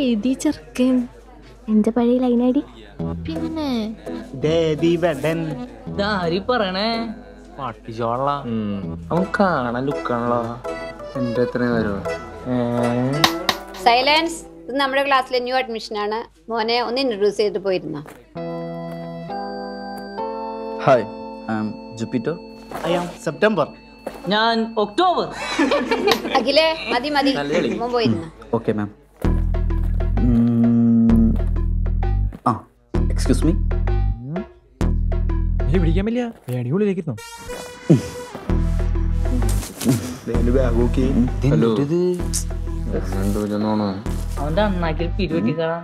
ഏതി ചെറുക്കൻ എന്റെ പഴയ ലൈൻ ഐ ഡി പിന്നെ ദേവി വെടൻ ഇതാരി പറയണേ പട്ടിച്ചോള അവൻ കാണാൻ ലുക്കാണല്ലോ എന്റെ എത്രയും വരുമോ സൈലൻസ് ഇത് നമ്മുടെ ക്ലാസ്സിലെ ന്യൂ അഡ്മിഷൻ ആണ് മോനെ ഒന്ന് ഇൻട്രൊഡ്യൂസ് ചെയ്തിട്ട് പോയിരുന്നോ hi I am Jupiter I'm September ഞാൻ ഒക്ടോബർ അഖിലേ മതി മതി മോൻ പോയിരുന്നു ഓക്കെ മാം ആ എക്സ്ക്യൂസ് മീ പിടിക്കാൻ പറ്റില്ല അടിപൊളിയിലേക്കിരുന്നോ അവന്റെ അണ്ണാക്കിൽ പിരിവെട്ടിക്കാളാ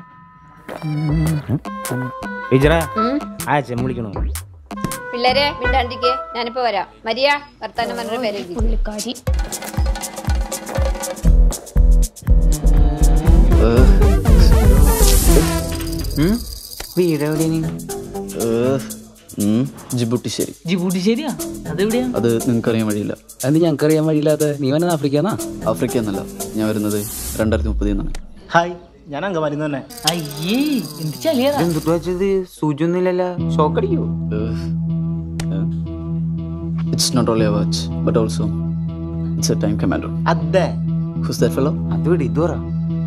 ടീച്ചറെ ഉം. ആ ചെമ്മ വിളിക്കണോ പിള്ളേരെ മിണ്ടാണ്ടിരിക്കെ ഞാനിപ്പോ വരാം മരിയ വർത്താനം പറഞ്ഞ പേര് എഴുതി. പുള്ളിക്കാരി വീട് എവിടെയാണ് ജിബുട്ടിശ്ശേരി ജിബൂട്ടി ശരിയാ അതെവിടെയാ അത് നിങ്ങൾക്ക് അറിയാൻ വഴിയില്ല അത് ഞങ്ങൾക്ക് അറിയാൻ വഴിയില്ലാത്ത നീ വന്നത് ആഫ്രിക്കാന്നാ ആഫ്രിക്ക എന്നല്ല ഞാൻ വരുന്നത് രണ്ടായിരത്തി മുപ്പതിൽ നിന്നാണ് ഹായ് ഞാൻ അങ്കമാലി തന്നെ അയ്യേ എന്ത് ചളിയതാ എന്തുട്ട് വെച്ചത് സൂചൊന്നുമില്ലല്ലോ ഷോക്ക് അടിക്കോ it's not only a watch but also it's a time commander അതെ ഹുസ് ദാറ്റ് ഫെല്ലോ അത് വിട് ഇത് പറ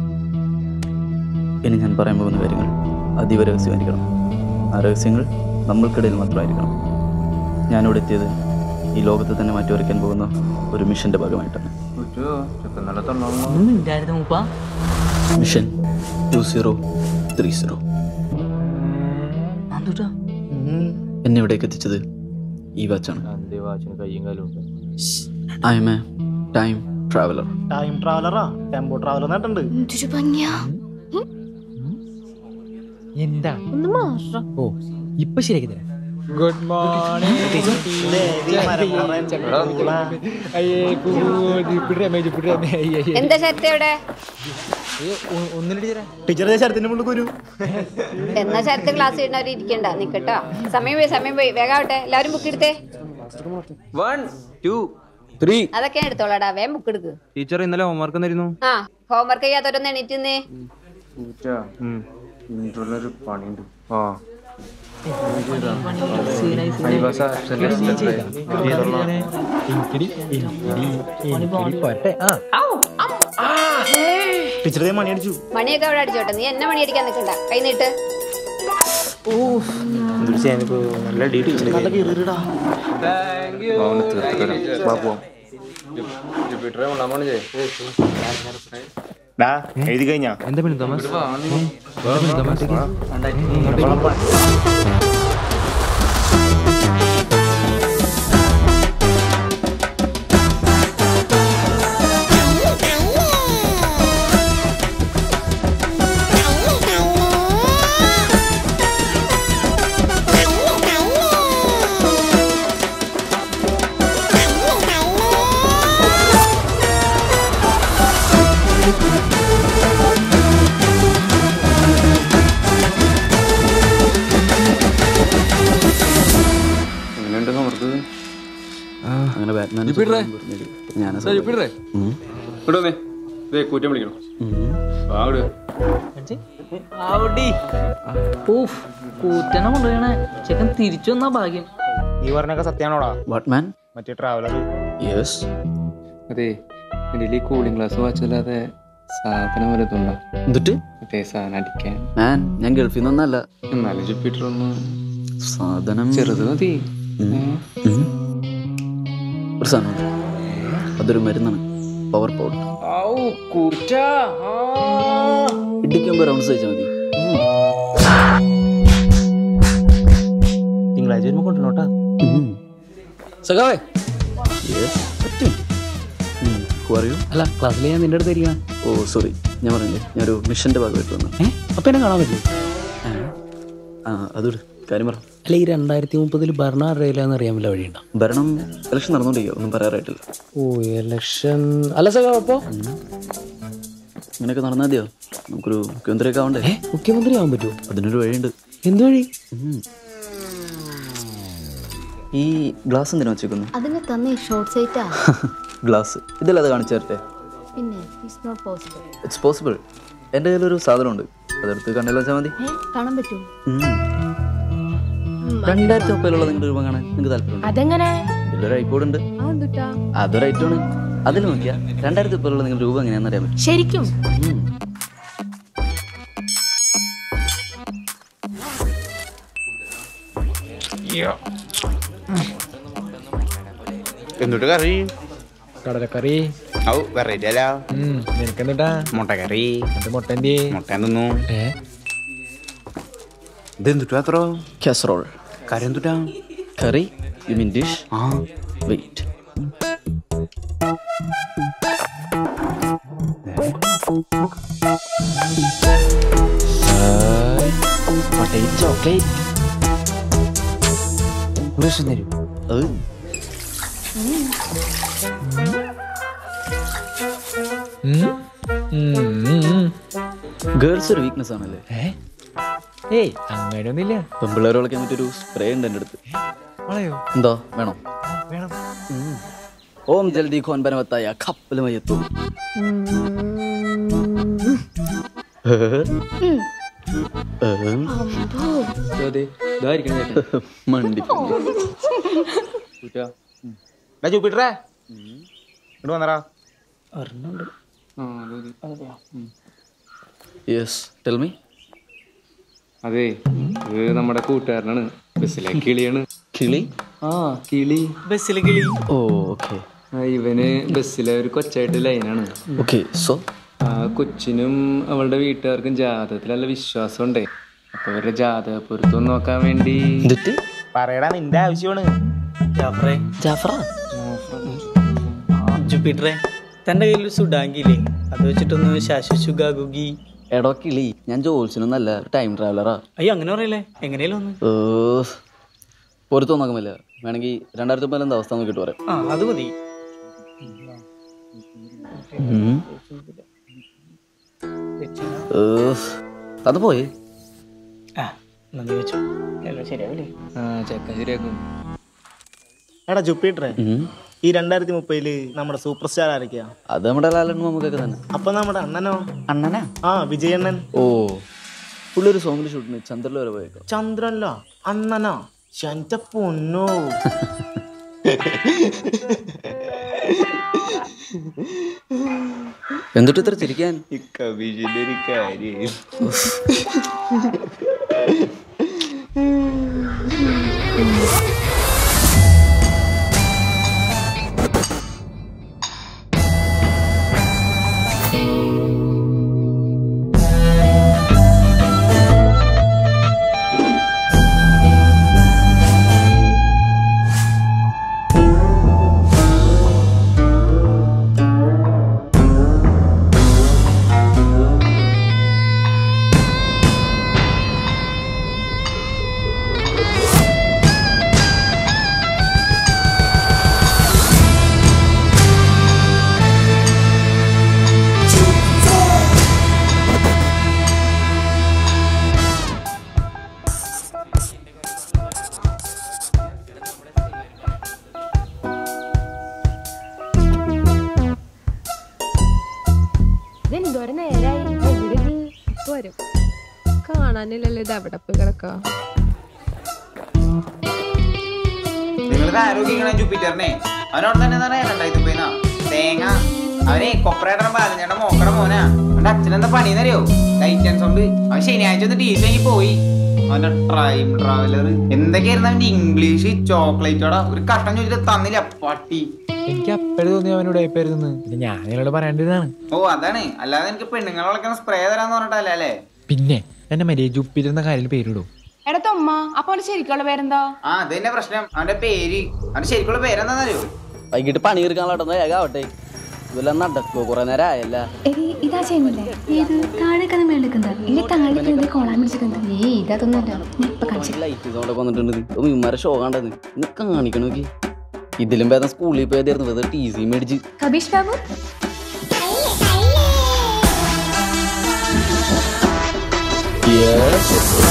ഇനി ഞാൻ പറയാൻ പോകുന്ന കാര്യങ്ങൾ അതീവ രഹസ്യമായിരിക്കണം ആ രഹസ്യങ്ങൾ നമ്മൾക്കിടയിൽ മാത്രമായിരിക്കണം ഞാനിവിടെ എത്തിയത് ഈ ലോകത്തെ തന്നെ മാറ്റിവരയ്ക്കാൻ പോകുന്ന ഒരു മിഷന്റെ ഭാഗമായിട്ടാണ് ഒന്നും ഉണ്ടായിരുന്നു മൂപ്പ mission two zero three zero എന്തുട്ടാ എന്നെ ഇവിടേക്ക് എത്തിച്ചത് ഈ വാച്ചാണ് I am a time traveller time ട്രാവലറാ ടെമ്പോ ട്രാവലർ നേട്ടുണ്ട് എന്തൊരു ഭംഗിയാ എന്താ ഒന്ന് മാറ ഓ ഇപ്പൊ ശരിയാക്കി തരാം ഗുഡ് മോർണിംഗ് ദേവി മരമുറൻ പൂള. എന്താ ശരത്ത് എവിടെ ടീച്ചറെ ശരത്തിന്റെ മുകളിൽ കുരു എന്നാ ശരത്ത് ക്ലാസ് ചെയ്യുന്നവർ ഇരിക്കണ്ട നിക്കട്ടോ സമയം പോയി സമയം പോയി വേഗം ആവട്ടെ എല്ലാവരും ബുക്ക് എടുത്തേ വൺ ടു ത്രീ അതൊക്കെ ഞാൻ എടുത്തോളാടാ വേഗം ബുക്ക് എടുക്ക് ടീച്ചർ ഇന്നലെ ഹോംവർക്ക് തരുന്നു ആ ഹോംവർക്ക് ചെയ്യാത്തവരൊന്ന് എണീറ്റുന്നേ ഒരു പണിയുണ്ട് ആ പോട്ടെ ആ ടീച്ചറെ മണി അടിച്ചു മണിയൊക്കെ അവിടെ അടിച്ചോട്ടെ നീ എന്നെ മണി അടിക്കാൻ നിൽക്കണ്ട കൈ നീട്ട് നല്ല കീറിടാ ഡാ എഴുതി കഴിഞ്ഞാ എന്താ പണി തോമസ് എങ്ങനെയുണ്ട് ഹോംവർക്ക് അങ്ങനെ ബാറ്റ്മാൻ ഞാൻ ഇവിടെ കൂറ്റം വിളിക്കണം വാങ്ങട് അവിടെ ഊഫ് കൂറ്റനെ കൊണ്ടുപോയണേ ചെക്കൻ തിരിച്ചു വന്നാ ഭാഗ്യം ഈ പറഞ്ഞൊക്കെ സത്യാണോടാ വാട്ട്മാൻ മറ്റേ ട്രാവലർ യെസ് അതെ ഇതിൽ കൂളിംഗ് ഗ്ലാസ് വാച്ചല്ലാതെ സാധനം വലുതുണ്ടോ എന്നിട്ട് മറ്റേ സാധനം അടിക്കാൻ മാൻ ഞാൻ ഗൾഫിൽ നിന്നല്ല എന്നാലും ജുപ്പിറ്റർ ഒന്ന് സാധനം ചെറുത് മതി ഉം. ഒരു സാധനം അതൊരു മരുന്നാണ് പവർ പൗഡർ ഇടിക്കുമ്പോ റൗണ്ട് സഹിച്ചാൽ മതി തിങ്കളാഴ്ച വരുമ്പോ കൊണ്ടുവന്നോട്ടാ സഖാവേ യെസ് പറ്റും അറിയൂ അല്ല ക്ലാസ്സിൽ ഞാൻ നിന്റെ അടുത്ത് ഇരിക്കണം ഓ സോറി ഞാൻ പറഞ്ഞില്ലേ ഞാനൊരു മിഷന്റെ ഭാഗമായിട്ട് വന്നു ഏ അപ്പൊ എന്നെ കാണാൻ പറ്റില്ല ആ അതൊരു കാര്യം പറ അല്ല ഈ രണ്ടായിരത്തി മുപ്പതിൽ ഭരണം ആരുടെയിലാന്ന് അറിയാൻ വല്ല വഴിയുണ്ടോ ഭരണം ഇലക്ഷൻ നടന്നുകൊണ്ടിരിക്കുക ഒന്നും പറയാറായിട്ടില്ല ഓ ഇലക്ഷൻ അല്ല സഖാവ് അപ്പോ ഇങ്ങനെയൊക്കെ നടന്നാൽ മതിയോ നമുക്കൊരു മുഖ്യമന്ത്രിയൊക്കെ ആവണ്ടേ ഏ മുഖ്യമന്ത്രി ആവാൻ പറ്റുമോ അതിനൊരു വഴിയുണ്ട് എന്ത് വഴി ഉം. ഈ ഗ്ലാസ് എന്തിനാ വെച്ചേക്കുന്നു അതിന് തന്നെ ഷോർട്ട് സൈറ്റാ ഗ്ലാസ് ഇതല്ല അത് കാണിച്ചു തരട്ടെ പിന്നെ it's not possible it's possible എൻ്റെ കയ്യിലൊരു സാധനമുണ്ട് അതെടുത്ത് കണ്ണിൽ വെച്ചാൽ മതി ഏ കാണാൻ പറ്റുമോ ഉം. രണ്ടായിരത്തി മുപ്പതിലുള്ള നിങ്ങളുടെ രൂപം കാണാൻ നിങ്ങൾക്ക് താല്പര്യമുണ്ട് അതെങ്ങനെ ഇതിലൊരു ഐക്കോഡ് ഉണ്ട് അതെന്തുട്ടാ അതൊരു ഐറ്റമാണ് അതിൽ നോക്കിയാൽ രണ്ടായിരത്തി മുപ്പതിലുള്ള നിങ്ങളുടെ രൂപം എങ്ങനെയാണെന്ന് അറിയാൻ പറ്റും ശരിക്കും ഉം. എന്നിട്ട് കറി കടലക്കറി ഔ വെറൈറ്റി അല്ല ഉം, നിനക്കെന്തുട്ടാ മുട്ടക്കറി എന്റെ മുട്ട എന്തി മുട്ട തിന്നു ഏ ഇത് എന്തുട്ടാ അത്ര കാസറോൾ കറി എന്തുട്ടാ കറി യു മീൻ ഡിഷ് ആ വെയിറ്റ് മുട്ടയിൽ ചോക്ലേറ്റ് ലൂസും തരും അത് ഗേൾസ് ഒരു വീക്ക്നെസ് ആണല്ലേ ഏ ഏയ് അങ്ങനെയൊന്നുമില്ല പെമ്പിള്ളേരെ വിളിക്കാൻ പറ്റിയൊരു സ്പ്രേ ഉണ്ട് എൻ്റെ അടുത്ത് വളയോ എന്താ വേണോ വേണം ഓം ജൽദി ഖോൻ ബനവത്തായ ഖപ്പലുമായി എത്തും മണ്ടി ജൂപ്പിട്ടറേ ഇങ്ങോട്ട് വന്നറാ യെസ് ടെൽ മീ അതെ ഇത് നമ്മുടെ കൂട്ടുകാരനാണ് ബസ്സിലെ കിളിയാണ് കിളി ആ കിളി ബസ്സിലെ കിളി ഓ ഓക്കെ ആ, ഇവന് ബസ്സിലെ ഒരു കൊച്ചായിട്ട് ലൈനാണ് ഓക്കെ സോ ആ കൊച്ചിനും അവളുടെ വീട്ടുകാർക്കും ജാതകത്തിൽ നല്ല വിശ്വാസമുണ്ടേ അപ്പൊ ഇവരുടെ ജാതക പൊരുത്തം നോക്കാൻ വേണ്ടി എന്നിട്ട് പറയടാ നിന്റെ ആവശ്യമാണ് ജാഫറേ ജാഫറ ജുപ്പിറ്ററെ തന്റെ കയ്യിൽ സുഡാങ്കില്ലേ അത് വെച്ചിട്ടൊന്ന് ശാശ്വശു ഗാഗുഗി എടോ കിളി ഞാൻ ജോൽസിനൊന്നല്ല ടൈം ട്രാവലറാ അയ്യോ അങ്ങനെ പറയല്ലേ എങ്ങനെയല്ലോ ഒന്ന് പൊരുത്തം നോക്കുമല്ല വേണമെങ്കിൽ രണ്ടായിരത്തി ഒമ്പതിൽ എന്താ അവസ്ഥ നോക്കിയിട്ട് പറയാം ആ അത് മതി ഉം. ഏഹ്, അത് പോയി ആ നന്ദി വെച്ചു എല്ലാം ശരിയാവില്ലേ ആ ചെക്കൻ ശരിയാക്കും എടാ ജുപ്പിട്ടറേ ഉം. ഈ രണ്ടായിരത്തി മുപ്പതില് നമ്മുടെ സൂപ്പർ സ്റ്റാർ ആരൊക്കെയാ അത് നമ്മുടെ ലാലൻ നമുക്കൊക്കെ തന്നെ അപ്പൊ നമ്മുടെ അണ്ണനോ അണ്ണനാ ആ വിജയണ്ണൻ ഓ പുള്ളി ഒരു സോങ്ങിൽ ഷൂട്ടിന് ചന്ദ്രനിൽ വരെ പോയേക്കാം ചന്ദ്രനല്ലോ അണ്ണനോ എന്റെ പൊന്നോ എന്നിട്ട് ഇത്ര ചിരിക്കാൻ ഈ കവിഷിന്റെ ഒരു കാര്യം ഇതെന്തോരം നേരായി എവിടെ ഇത്? ഇപ്പൊ വരും കാണാനില്ലല്ലോ ഇത് എവിടെ പോയി കിടക്കാ നിങ്ങളിത് ആരോഗ്യിക്കണ ജൂപ്പിറ്ററിനെ അവനോട് തന്നെ എന്താ പറയാ രണ്ടായിരത്തി മുപ്പതിനാ തേങ്ങ അവനെ കൊപ്രേട്ടൻ ബാലഞ്ചേട്ടൻ മോക്കട മോനാ അവന്റെ അച്ഛനെന്താ പണിന്നറിയോ ലൈറ്റൻസ് കൊണ്ട് അവൻ ശനിയാഴ്ച ഒന്ന് ടി വി പോയി അവന്റെ ടൈം ട്രാവലർ എന്തൊക്കെയായിരുന്നു അവന്റെ ഇംഗ്ലീഷ് ചോക്ലേറ്റോടാ ഒരു കഷ്ടം ചോദിച്ചിട്ട് തന്നില്ല പട്ടി എനിക്ക് അപ്പോഴും തോന്നി അവനോട് ഏപ്പായിരുന്നു ഇത് ഞാൻ നിങ്ങളോട് പറയേണ്ടതാണ് ഓ അതാണ് അല്ലാതെ എനിക്ക് പെണ്ണുങ്ങളെ വിളിക്കണ സ്പ്രേ തരാന്ന് പറഞ്ഞിട്ടല്ലേ അല്ലേ പിന്നെ എന്നെ മര്യാദ ജുപ്പിരുന്ന കാര്യം പേരിടും എടാ തൊമ്മ അപ്പൊ അവന്റെ ശരിക്കുള്ള പേരെന്താ ആ അത് തന്നെ പ്രശ്നം അവന്റെ പേര് അവന്റെ ശരിക്കുള്ള പേരെന്താന്നറിയോ വൈകിട്ട് പണി എടുക്കാനുള്ള വേഗാവട്ടെ ഇതെല്ലാം നടക്കുവോ കുറെ നേരം ആയല്ല എടി ഇതാ ചെയ്യുന്നില്ലേ ഏത് താഴെ കഥ മേളിക്കുന്നത് ഇല്ല താഴെ കോളാൻ പിടിച്ചിട്ടുണ്ട് ഏയ് ഇതൊന്നുമില്ല ഞാൻ ഇപ്പൊ കാണിച്ചു ലൈറ്റ് സൗണ്ടൊക്കെ വന്നിട്ടുണ്ട് ഇമ്മാരെ ഷോ കണ്ടത് ഇന്ന് കാണിക്കണോക്കി ഇതിലും ഭേദം സ്കൂളിൽ പോയതായിരുന്നു വെറുതെ ടി സി മേടിച്ച് കബീഷ് ബാബു Yes.